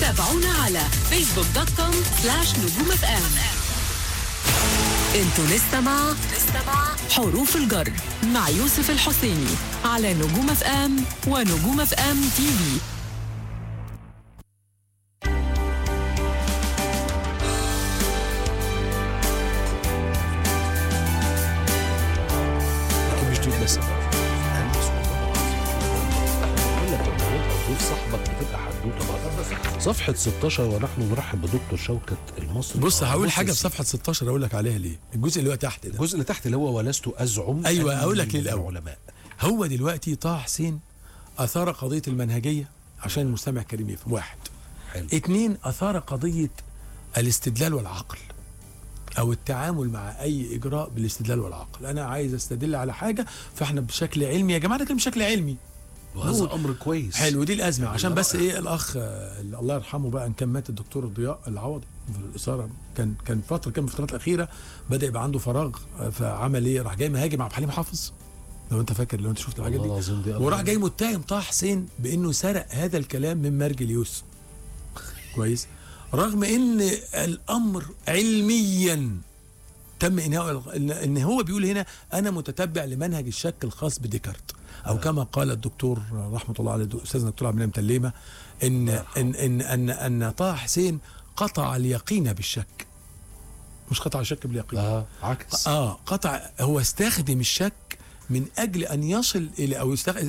تابعونا على فيسبوك دوت كوم سلاش نجوم اف ام انتوا لسه مع حروف الجر مع يوسف الحسيني على نجوم اف ام ونجوم اف ام تي في لكن مش دول بس ألبس والله بقول لك لما يبقى ضيف صاحبك بتبقى حدوته بقى صفحة 16 ونحن نرحب بدكتور شوكت المصري بص آه، هقول حاجه في السي- صفحه 16 اقول لك عليها ليه الجزء اللي هو تحت ده الجزء اللي تحت اللي هو ولست أزعم أيوة، أني أقول لك ليه من الأول. العلماء هو دلوقتي طه حسين اثار قضيه المنهجيه عشان المستمع الكريم يفهم واحد حلو اتنين اثار قضيه الاستدلال والعقل او التعامل مع اي اجراء بالاستدلال والعقل انا عايز استدل على حاجه فاحنا بشكل علمي يا جماعه نتكلم بشكل علمي وهذا نقول- أمر كويس حلو دي الازمه عشان بس رائع. ايه الاخ آه، الله يرحمه بقى ان كان مات الدكتور ضياء العوضي في الاثاره كان كان فتره كان في الفترات الاخيره بدا يبقى عنده فراغ آه، فعمل ايه راح جاي مهاجم عبد الحليم حافظ لو انت فاكر لو انت شفت الحاجات والله دي العظيم دي وراح جاي متهم طه حسين بانه سرق هذا الكلام من مرجل يوسف كويس رغم ان الامر علميا تم انهاء ان إن هو بيقول هنا انا متتبع لمنهج الشك الخاص بديكارت او كما قال الدكتور رحمه الله عليه استاذنا الدكتور عبد المنعم تليمه ان ان ان ان ان طه حسين قطع اليقين بالشك مش قطع الشك باليقين آه عكس اه قطع هو استخدم الشك من اجل ان يصل الى او يستخ...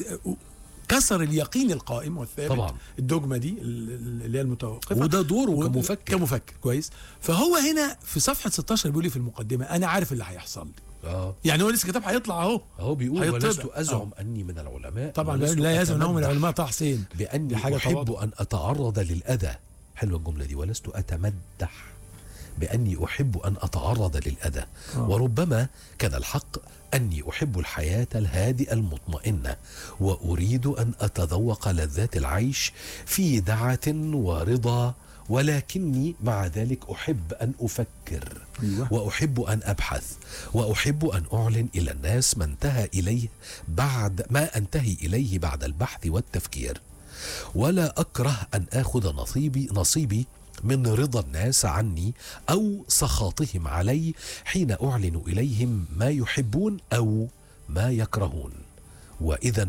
كسر اليقين القائم والثابت طبعا. الدogma دي ال- اللي هي المتوقفه وده دوره و- كمفكر كمفكر كويس فهو هنا في صفحه 16 بيقول لي في المقدمه انا عارف اللي هيحصل لي اه يعني هو لسه كتاب هيطلع اهو هو بيقول هيطبع. ولست أزعم أني من العلماء طبعا ولست لا يلزم انه من أتمدح علماء طه حسين بأني دي حاجة أحب تواضع. أن أتعرض للأذى حلوة الجملة دي ولست أتمدح بأني أحب أن أتعرض للأذى آه. وربما كان الحق أني أحب الحياة الهادئة المطمئنة وأريد أن أتذوق لذات العيش في دعة ورضا ولكني مع ذلك أحب أن أفكر أيوة. وأحب أن أبحث وأحب أن أعلن إلى الناس ما انتهى إليه بعد ما أنتهي إليه بعد البحث والتفكير ولا أكره أن آخذ نصيبي نصيبي من رضا الناس عني أو سخاطهم علي حين أعلن إليهم ما يحبون أو ما يكرهون وإذا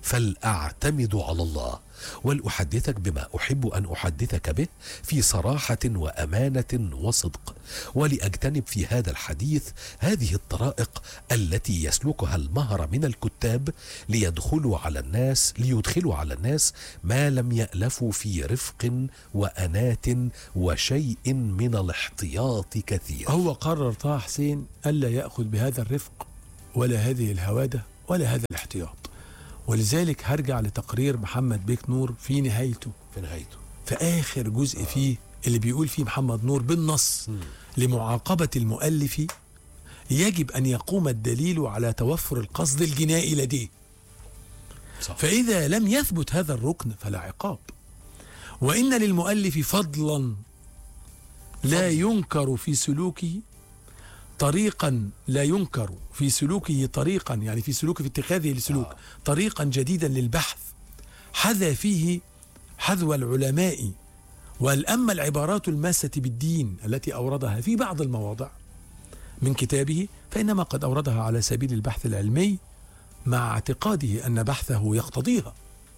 فلأعتمد على الله ولأحدثك بما أحب أن أحدثك به في صراحة وأمانة وصدق ولأجتنب في هذا الحديث هذه الطرائق التي يسلكها المهر من الكتاب ليدخلوا على الناس ليدخلوا على الناس ما لم يألفوا في رفق وأنات وشيء من الاحتياط كثير هو قرر طه حسين الا ياخذ بهذا الرفق ولا هذه الهواده ولا هذا الاحتياط ولذلك هرجع لتقرير محمد بيك نور في نهايته في نهايته في اخر جزء فيه اللي بيقول فيه محمد نور بالنص لمعاقبه المؤلف يجب ان يقوم الدليل على توفر القصد الجنائي لديه صح. فاذا لم يثبت هذا الركن فلا عقاب وان للمؤلف فضلا لا ينكر في سلوكه طريقا لا ينكر في سلوكه طريقا يعني في سلوكه في اتخاذه لسلوك آه. طريقا جديدا للبحث حذا فيه حذو العلماء والأما العبارات الماسة بالدين التي أوردها في بعض المواضع من كتابه فإنما قد أوردها على سبيل البحث العلمي مع اعتقاده أن بحثه يقتضيها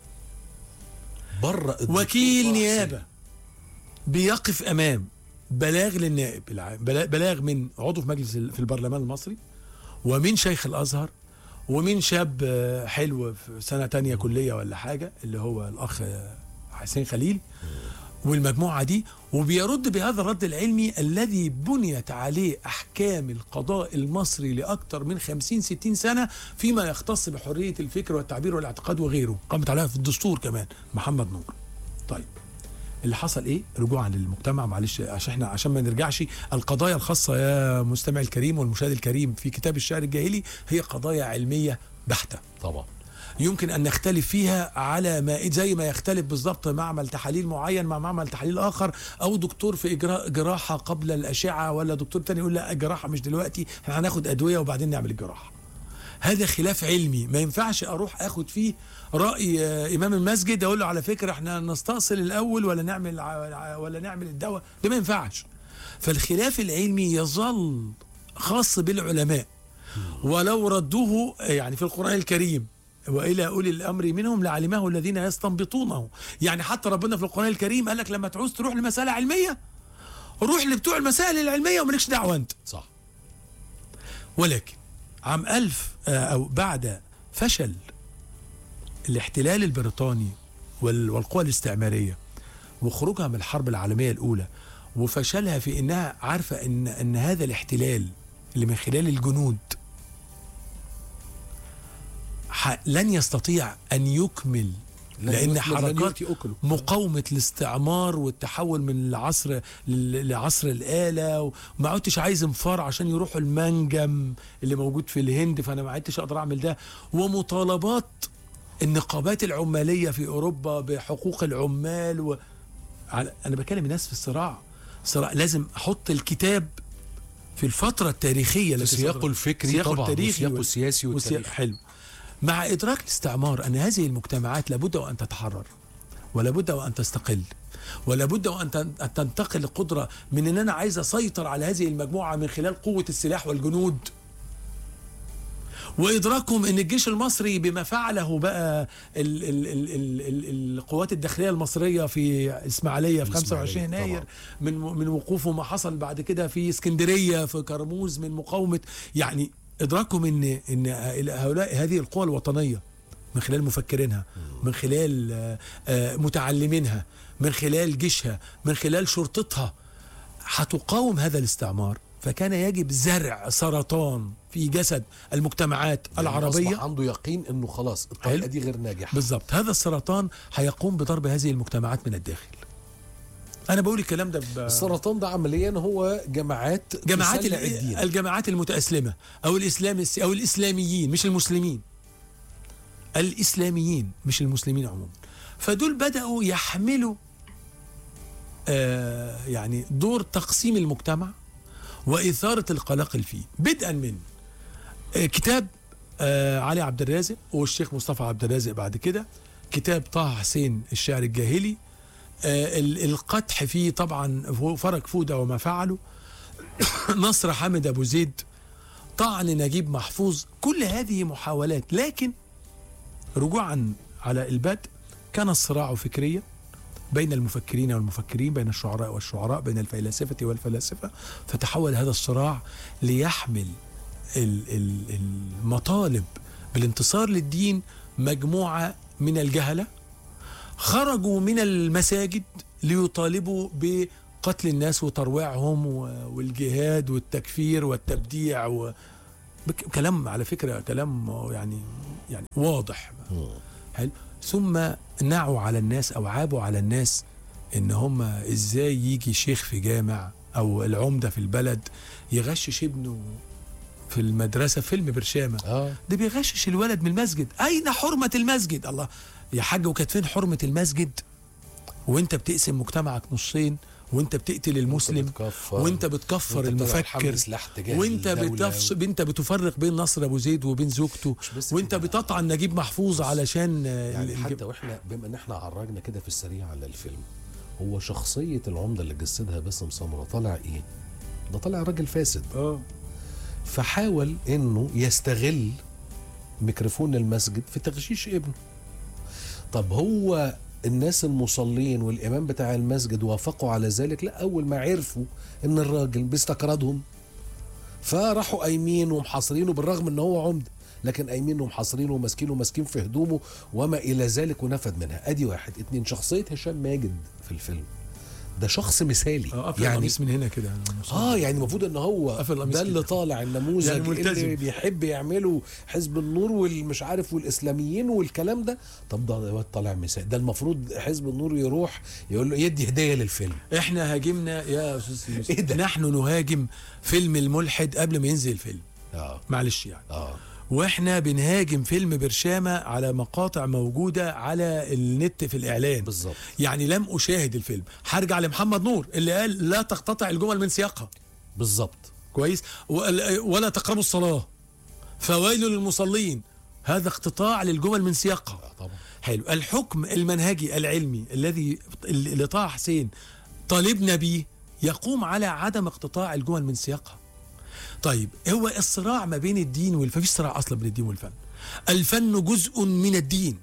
برأ الدكتور وكيل طه نيابة بيقف أمام بلاغ للنائب العام بلا- بلاغ من عضو في مجلس ال- في البرلمان المصري ومن شيخ الأزهر ومن شاب آه، حلو في سنة تانية كلية ولا حاجة اللي هو الأخ آه، حسين خليل والمجموعة دي وبيرد بهذا الرد العلمي الذي بنيت عليه أحكام القضاء المصري لأكثر من 50-60 سنة فيما يختص بحرية الفكر والتعبير والاعتقاد وغيره قامت عليها في الدستور كمان محمد نور طيب اللي حصل ايه رجوعا للمجتمع معلش عشان احنا عشان ما نرجعش القضايا الخاصه يا مستمع الكريم والمشاهد الكريم في كتاب الشعر الجاهلي هي قضايا علميه بحته طبعا يمكن ان نختلف فيها على ما زي ما يختلف بالظبط معمل تحاليل معين مع معمل تحاليل اخر او دكتور في اجراء جراحه قبل الاشعه ولا دكتور تاني يقول لا الجراحه مش دلوقتي احنا هناخد ادويه وبعدين نعمل الجراحه هذا خلاف علمي ما ينفعش اروح اخد فيه راي آه، امام المسجد اقول له على فكره احنا نستأصل الاول ولا نعمل ع- ولا نعمل الدواء ده ما ينفعش فالخلاف العلمي يظل خاص بالعلماء ولو ردوه يعني في القرآن الكريم والى اولي الامر منهم لعلمه الذين يستنبطونه يعني حتى ربنا في القران الكريم قال لك لما تعوز تروح لمساله علميه روح لبتوع المسائل العلميه ومالكش دعوه انت صح ولكن عام ألف آه، أو بعد فشل الاحتلال البريطاني وال- والقوى الاستعمارية وخروجها من الحرب العالمية الأولى وفشلها في إنها عارفة إن, إن هذا الاحتلال اللي من خلال الجنود ح- لن يستطيع أن يكمل لن لأن يكمل، لن حركات يؤتي أكله. مقاومة الاستعمار والتحول من العصر ل- لعصر الآلة وما عدتش عايز انفار عشان يروحوا المنجم اللي موجود في الهند فأنا ما عدتش أقدر أعمل ده ومطالبات النقابات العمالية في أوروبا بحقوق العمال و... على- أنا بكلم الناس في الصراع صراع لازم أحط الكتاب في الفترة التاريخية في التي سياقه صدرت. الفكري سياقه طبعا التاريخي وسياقه وال- السياسي وسياق والتاريخي حلو مع إدراك الاستعمار أن هذه المجتمعات لابد وأن تتحرر ولابد وأن تستقل ولابد وأن تن- أن تنتقل القدرة من أن أنا عايز أسيطر على هذه المجموعة من خلال قوة السلاح والجنود وإدراكهم أن الجيش المصري بما فعله بقى ال ال ال ال ال القوات الداخلية المصرية في إسماعيلية في 25 الإسماعيلية يناير من من وقوفه ما حصل بعد كده في اسكندرية في كرموز من مقاومة يعني إدراكهم أن أن هؤلاء هذه القوى الوطنية من خلال مفكرينها من خلال آه، آه، متعلمينها من خلال جيشها من خلال شرطتها هتقاوم هذا الاستعمار فكان يجب زرع سرطان في جسد المجتمعات يعني العربية أصبح عنده يقين انه خلاص الطريقه حلو. دي غير ناجحه بالظبط هذا السرطان هيقوم بضرب هذه المجتمعات من الداخل انا بقول الكلام ده ب... السرطان ده عمليا هو جماعات جماعات تسلع ال- الدين الجماعات المتأسلمة أو الإسلام الس- أو الإسلاميين مش المسلمين الإسلاميين مش المسلمين عموما فدول بدأوا يحملوا آه يعني دور تقسيم المجتمع وإثارة القلاقل فيه بدءا من آه كتاب آه علي عبد الرازق والشيخ مصطفى عبد الرازق بعد كده كتاب طه حسين الشعر الجاهلي آه ال- القدح فيه طبعا فرج فودة وما فعله نصر حامد ابو زيد طعن نجيب محفوظ كل هذه محاولات لكن رجوعا على البدء كان الصراع فكريا بين المفكرين والمفكرين بين الشعراء والشعراء بين الفيلاسفة والفلاسفة فتحول هذا الصراع ليحمل ال- ال- المطالب بالانتصار للدين مجموعة من الجهلة خرجوا من المساجد ليطالبوا بقتل الناس وترويعهم و- والجهاد والتكفير والتبديع و... بك- كلام على فكرة كلام يعني يعني واضح حلو ثم نعوا على الناس او عابوا على الناس ان هم ازاي يجي شيخ في جامع او العمده في البلد يغشش ابنه في المدرسه فيلم برشامه اه ده بيغشش الولد من المسجد اين حرمه المسجد الله يا حاج وكانت فين حرمه المسجد وانت بتقسم مجتمعك نصين وانت بتقتل المسلم بتكفر. وانت بتكفر وانت بتلعب المفكر حمل سلاح تجاه وانت الدولة. بتفص... انت بتفرق بين نصر ابو زيد وبين زوجته مش بس وانت كده. بتطعن نجيب محفوظ علشان آه، يعني الج- حتى واحنا بما ان احنا عرجنا كده في السريع على الفيلم هو شخصية العمدة اللي جسدها باسم سمرة طالع ايه؟ ده طالع راجل فاسد اه فحاول انه يستغل ميكروفون المسجد في تغشيش ابنه طب هو الناس المصلين والامام بتاع المسجد وافقوا على ذلك لا اول ما عرفوا ان الراجل بيستقرضهم فراحوا قايمين ومحاصرينه بالرغم ان هو عمده لكن قايمين ومحاصرينه وماسكينه وماسكين في هدومه وما الى ذلك ونفد منها ادي واحد اتنين شخصيه هشام ماجد في الفيلم ده شخص مثالي اه قفل يعني القميص من هنا كده اه يعني المفروض ان هو قفل القميص ده اللي كده. طالع النموذج يعني يعني ملتزم. اللي بيحب يعمله حزب النور والمش عارف والاسلاميين والكلام ده طب ده واد طالع مثال ده المفروض حزب النور يروح يقول له يدي هديه للفيلم احنا هاجمنا يا استاذ يوسف إيه ده؟ نحن نهاجم فيلم الملحد قبل ما ينزل الفيلم اه معلش يعني اه واحنا بنهاجم فيلم برشامه على مقاطع موجوده على النت في الاعلان بالظبط يعني لم اشاهد الفيلم هرجع لمحمد نور اللي قال لا تقتطع الجمل من سياقها بالظبط كويس وقال- ولا تقربوا الصلاه فويل للمصلين هذا اقتطاع للجمل من سياقها آه طبعا حلو الحكم المنهجي العلمي الذي اللي طه حسين طالبنا به يقوم على عدم اقتطاع الجمل من سياقها طيب هو الصراع ما بين الدين والفن مفيش صراع اصلا بين الدين والفن الفن جزء من الدين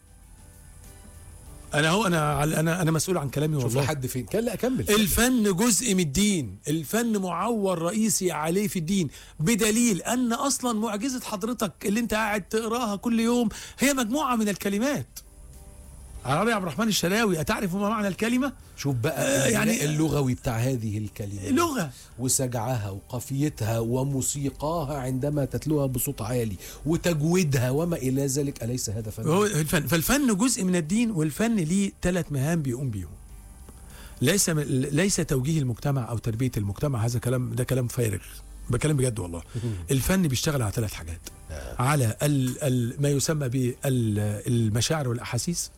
انا هو انا انا انا مسؤول عن كلامي شوف والله لحد فين كان لا اكمل الفن جزء من الدين الفن معول رئيسي عليه في الدين بدليل ان اصلا معجزه حضرتك اللي انت قاعد تقراها كل يوم هي مجموعه من الكلمات علي عبد الرحمن الشراوي اتعرف ما معنى الكلمه شوف بقى آه، يعني- يعني اللغوي بتاع هذه الكلمة لغه وسجعها وقافيتها وموسيقاها عندما تتلوها بصوت عالي وتجويدها وما إلى ذلك أليس هذا فن؟ هو الفن فالفن جزء من الدين والفن ليه ثلاث مهام بيقوم بيهم ليس ليس توجيه المجتمع او تربيه المجتمع هذا كلام ده كلام فارغ بكلام بجد والله الفن بيشتغل على ثلاث حاجات على ال ال ما يسمى بالمشاعر والاحاسيس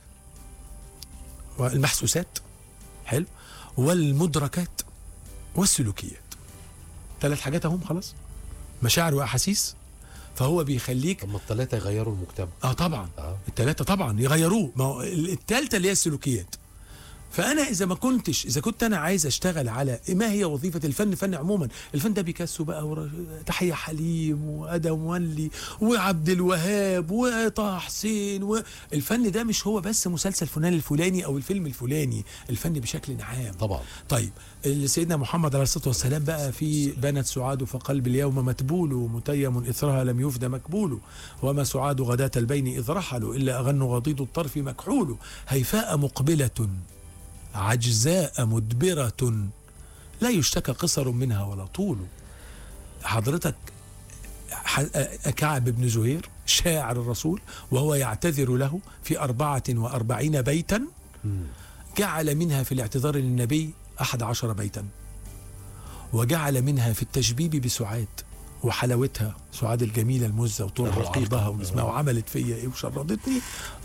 والمحسوسات حلو والمدركات والسلوكيات ثلاث حاجات اهم خلاص مشاعر واحاسيس فهو بيخليك طب ما الثلاثة يغيروا المجتمع اه طبعا آه. الثلاثه طبعا يغيروه ما هو الثالثه اللي هي السلوكيات فانا اذا ما كنتش اذا كنت انا عايز اشتغل على ما هي وظيفه الفن فن عموما الفن ده بيكاسو بقى ور- تحيه حليم وادم مولي وعبد الوهاب وطه حسين والفن ده مش هو بس مسلسل فلان الفلاني او الفيلم الفلاني الفن بشكل عام طبعا طيب اللي سيدنا محمد عليه الصلاه والسلام بقى في بنت سعاد فقلب اليوم متبول متيم اثرها لم يفد مكبول وما سعاد غداة البين اذ رحلوا الا اغن غضيض الطرف مكحول هيفاء مقبله عجزاء مدبره لا يشتكى قصر منها ولا طول حضرتك ح- كعب بن زهير شاعر الرسول وهو يعتذر له في أربعة وأربعين بيتا جعل منها في الاعتذار للنبي أحد عشر بيتا وجعل منها في التشبيب بسعاد وحلاوتها سعاد الجميلة المزة وطول الرقيقة. رقيبها وجسمها وعملت فيا ايه وشردتني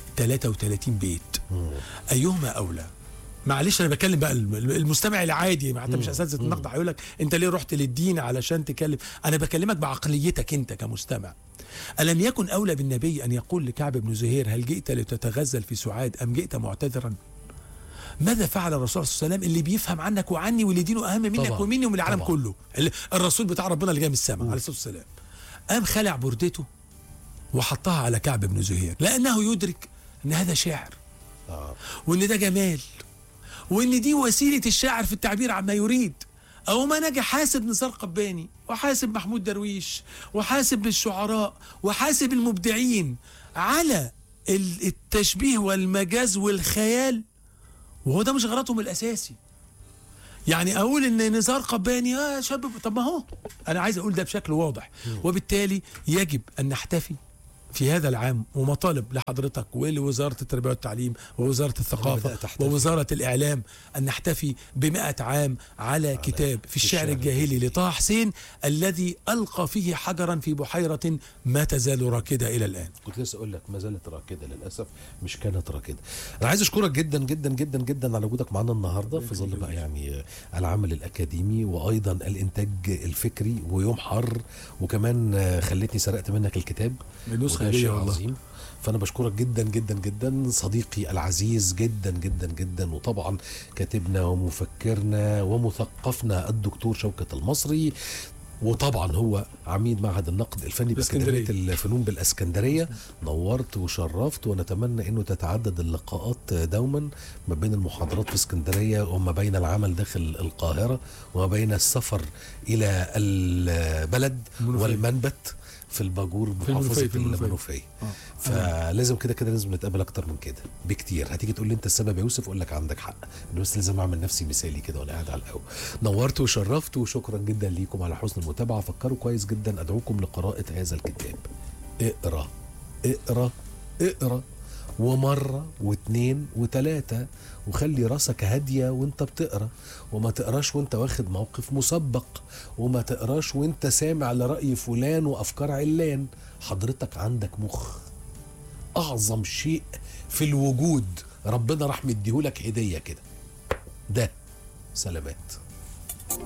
33 بيت ايهما اولى معلش انا بكلم بقى الم- المستمع العادي ما انت مش اساتذه النقد هيقول لك انت ليه رحت للدين علشان تكلم انا بكلمك بعقليتك انت كمستمع الم يكن اولى بالنبي ان يقول لكعب بن زهير هل جئت لتتغزل في سعاد ام جئت معتذرا ماذا فعل الرسول صلى الله عليه وسلم اللي بيفهم عنك وعني واللي دينه اهم منك طبعا. ومني ومن العالم طبعا. كله ال- الرسول بتاع ربنا اللي جاي من السماء عليه الصلاه والسلام قام خلع بردته وحطها على كعب بن زهير لانه يدرك ان هذا شعر آه. وان ده جمال وان دي وسيله الشاعر في التعبير عما يريد او ما نجي حاسب نزار قباني وحاسب محمود درويش وحاسب الشعراء وحاسب المبدعين على ال- التشبيه والمجاز والخيال وهو ده مش غلطهم الاساسي يعني اقول ان نزار قباني اه شاب طب ما هو انا عايز اقول ده بشكل واضح وبالتالي يجب ان نحتفي في هذا العام ومطالب لحضرتك ولوزارة التربية والتعليم ووزارة الثقافة بدأت أحتفي. ووزارة الإعلام أن نحتفي بمئة عام على كتاب في الشعر الشعر الجاهلي لطه حسين الذي ألقى فيه حجرا في بحيرة ما تزال راكدة إلى الآن كنت لسه اقول لك ما زالت راكده للاسف مش كانت راكده انا عايز اشكرك جدا جدا جدا جدا على وجودك معانا النهارده في ظل بقى يعني العمل الاكاديمي وايضا الانتاج الفكري ويوم حر وكمان آه، خلتني سرقت منك الكتاب النسخة وده هدية شيء والله. عظيم فانا بشكرك جدا جدا جدا صديقي العزيز جدا جدا جدا وطبعا كاتبنا ومفكرنا ومثقفنا الدكتور شوكة المصري وطبعا هو عميد معهد النقد الفني باسكندرية. بأكاديمية الفنون بالاسكندريه نورت وشرفت ونتمنى انه تتعدد اللقاءات دوما ما بين المحاضرات في اسكندريه وما بين العمل داخل القاهره وما بين السفر الى البلد المنوفية. والمنبت في الباجور في المنوفية، محافظه في المنوفية. المنوفيه آه. فلازم كده كده لازم نتقابل اكتر من كده بكتير هتيجي تقول لي انت السبب يا يوسف اقول لك عندك حق انا بس لازم اعمل نفسي مثالي كده وانا قاعد على القهوه نورت وشرفت وشكرا جدا ليكم على حسن المتابعه فكروا كويس جدا ادعوكم لقراءه هذا الكتاب اقرا اقرا اقرا ومرة واتنين وتلاتة وخلي راسك هادية وانت بتقرا وما تقراش وانت واخد موقف مسبق وما تقراش وانت سامع لرأي فلان وأفكار علان حضرتك عندك مخ أعظم شيء في الوجود ربنا راح مديهولك هدية كده ده سلامات